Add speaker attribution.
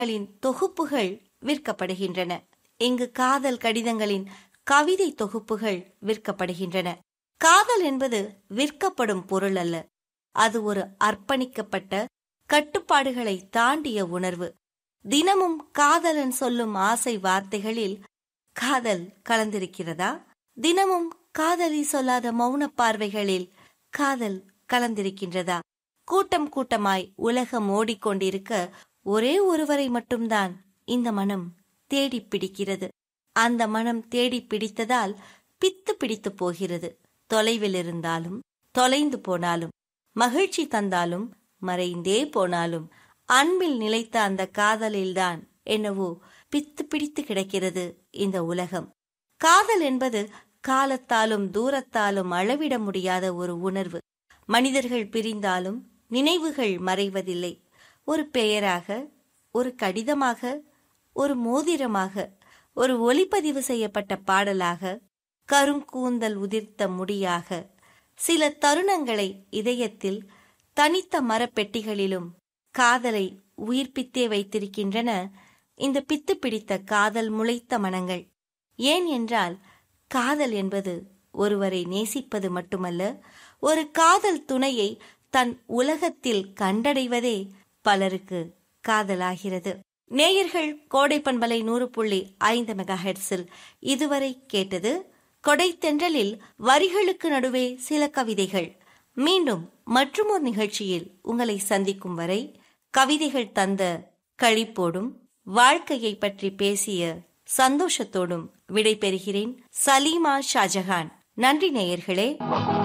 Speaker 1: கடிதங்களின் தொகுப்புகள் விற்கப்படுகின்றன இங்கு காதல் கடிதங்களின் கவிதை தொகுப்புகள் விற்கப்படுகின்றன காதல் என்பது விற்கப்படும் பொருள் அல்ல அது ஒரு அர்ப்பணிக்கப்பட்ட கட்டுப்பாடுகளை தாண்டிய உணர்வு தினமும் காதலன் சொல்லும் ஆசை வார்த்தைகளில் காதல் கலந்திருக்கிறதா தினமும் காதலி சொல்லாத மௌன பார்வைகளில் காதல் கலந்திருக்கின்றதா கூட்டம் கூட்டமாய் உலகம் ஓடிக்கொண்டிருக்க ஒரே ஒருவரை மட்டும்தான் இந்த மனம் தேடி பிடிக்கிறது அந்த மனம் தேடி பிடித்ததால் பித்து பிடித்து போகிறது தொலைவில் இருந்தாலும் தொலைந்து போனாலும் மகிழ்ச்சி தந்தாலும் மறைந்தே போனாலும் அன்பில் நிலைத்த அந்த காதலில்தான் என்னவோ பித்து பிடித்து கிடக்கிறது இந்த உலகம் காதல் என்பது காலத்தாலும் தூரத்தாலும் அளவிட முடியாத ஒரு உணர்வு மனிதர்கள் பிரிந்தாலும் நினைவுகள் மறைவதில்லை ஒரு பெயராக ஒரு கடிதமாக ஒரு மோதிரமாக ஒரு ஒளிப்பதிவு செய்யப்பட்ட பாடலாக கருங்கூந்தல் உதிர்த்த முடியாக சில தருணங்களை இதயத்தில் தனித்த மரப்பெட்டிகளிலும் காதலை உயிர்ப்பித்தே வைத்திருக்கின்றன இந்த பித்து பிடித்த காதல் முளைத்த மனங்கள் ஏன் என்றால் காதல் என்பது ஒருவரை நேசிப்பது மட்டுமல்ல ஒரு காதல் துணையை தன் உலகத்தில் கண்டடைவதே பலருக்கு காதலாகிறது நேயர்கள் கோடை பண்பலை நூறு புள்ளி ஐந்து மெகா ஹெட்ஸில் இதுவரை கேட்டது கொடைத்தென்றலில் வரிகளுக்கு நடுவே சில கவிதைகள் மீண்டும் மற்றுமொரு நிகழ்ச்சியில் உங்களை சந்திக்கும் வரை கவிதைகள் தந்த கழிப்போடும் வாழ்க்கையை பற்றி பேசிய சந்தோஷத்தோடும் விடை பெறுகிறேன் சலீமா ஷாஜஹான் நன்றி நேயர்களே